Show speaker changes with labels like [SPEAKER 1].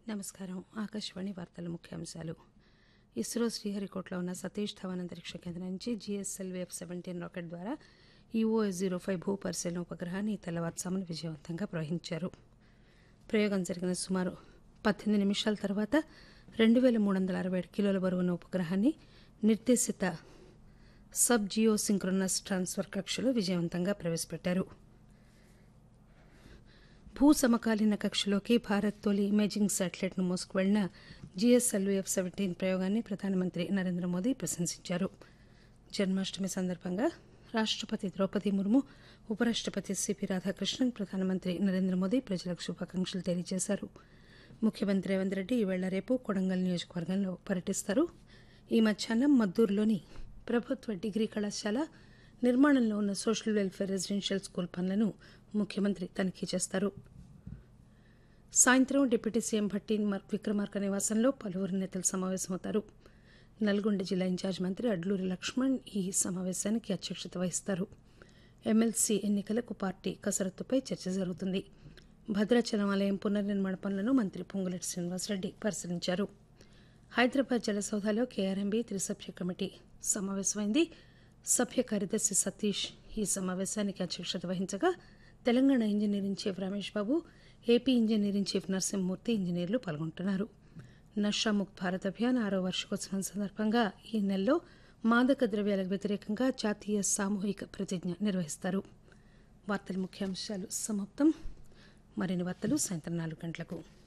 [SPEAKER 1] నమస్కారం ఆకాశవాణి వార్తల ముఖ్యాంశాలు ఇస్రో శ్రీహరికోటలో ఉన్న సతీష్ ధవన్ అంతరిక్ష కేంద్రం నుంచి జిఎస్ఎల్వి ఎఫ్ సెవెంటీన్ రాకెట్ ద్వారా ఈఓఎస్ జీరో ఫైవ్ భూ పరిశీలన ఉపగ్రహాన్ని తెల్లవారుజామున విజయవంతంగా ప్రవహించారు ప్రయోగం జరిగిన సుమారు పద్దెనిమిది నిమిషాల తర్వాత రెండు వేల మూడు వందల అరవై ఏడు కిలోల బరువున్న ఉపగ్రహాన్ని నిర్దేశిత సబ్ జియో సింక్రోనస్ ట్రాన్స్ఫర్ కక్షలో విజయవంతంగా ప్రవేశపెట్టారు భూ సమకాలీన కక్షలోకి భారత్ తొలి ఇమేజింగ్ శాటిలైట్ను మోసుకువెళ్లిన జిఎస్ఎల్వి ఎఫ్ సెవెంటీన్ ప్రయోగాన్ని ప్రధానమంత్రి నరేంద్ర మోదీ ప్రశంసించారు జన్మాష్టమి సందర్భంగా రాష్టపతి ద్రౌపది ముర్ము ఉపరాష్టపతి సిపి రాధాకృష్ణన్ ప్రధానమంత్రి నరేంద్ర మోదీ ప్రజలకు శుభాకాంక్షలు తెలియజేశారు ముఖ్యమంత్రి రేవంత్ రెడ్డి ఈవేళ రేపు కొడంగల్ నియోజకవర్గంలో పర్యటిస్తారు ఈ మధ్యాహ్నం మద్దూరులోని ప్రభుత్వ డిగ్రీ కళాశాల నిర్మాణంలో ఉన్న సోషల్ వెల్ఫేర్ రెసిడెన్షియల్ స్కూల్ పనులను ముఖ్యమంత్రి తనిఖీ చేస్తారు సాయంత్రం డిప్యూటీ సీఎం భట్టి విక్రమార్క నివాసంలో పలువురు నేతలు సమావేశమవుతారు నల్గొండ జిల్లా ఇన్ఛార్జ్ మంత్రి అడ్లూరి లక్ష్మణ్ ఈ సమావేశానికి అధ్యక్షత వహిస్తారు ఎమ్మెల్సీ ఎన్నికలకు పార్టీ కసరత్తుపై చర్చ జరుగుతుంది భద్రాచలం ఆలయం పునర్నిర్మాణ పనులను మంత్రి పొంగులేటి శ్రీనివాసరెడ్డి పరిశీలించారు హైదరాబాద్ జలసౌధలో కేఆర్ఎంబీ త్రిసభ్య కమిటీ సమావేశమైంది సభ్య కార్యదర్శి సతీష్ ఈ సమావేశానికి అధ్యక్షత వహించగా తెలంగాణ ఇంజనీరింగ్ చీఫ్ రమేష్ బాబు ఏపీ ఇంజనీరింగ్ చీఫ్ నరసింహమూర్తి ఇంజనీర్లు పాల్గొంటున్నారు నషాముక్త్ భారత్ అభియాన్ ఆరో వార్షికోత్సవం సందర్భంగా ఈ నెలలో మాదక ద్రవ్యాలకు వ్యతిరేకంగా జాతీయ సామూహిక ప్రతిజ్ఞ నిర్వహిస్తారు వార్తల ముఖ్యాంశాలు సమాప్తం మరిన్ని వార్తలు సాయంత్రం నాలుగు గంటలకు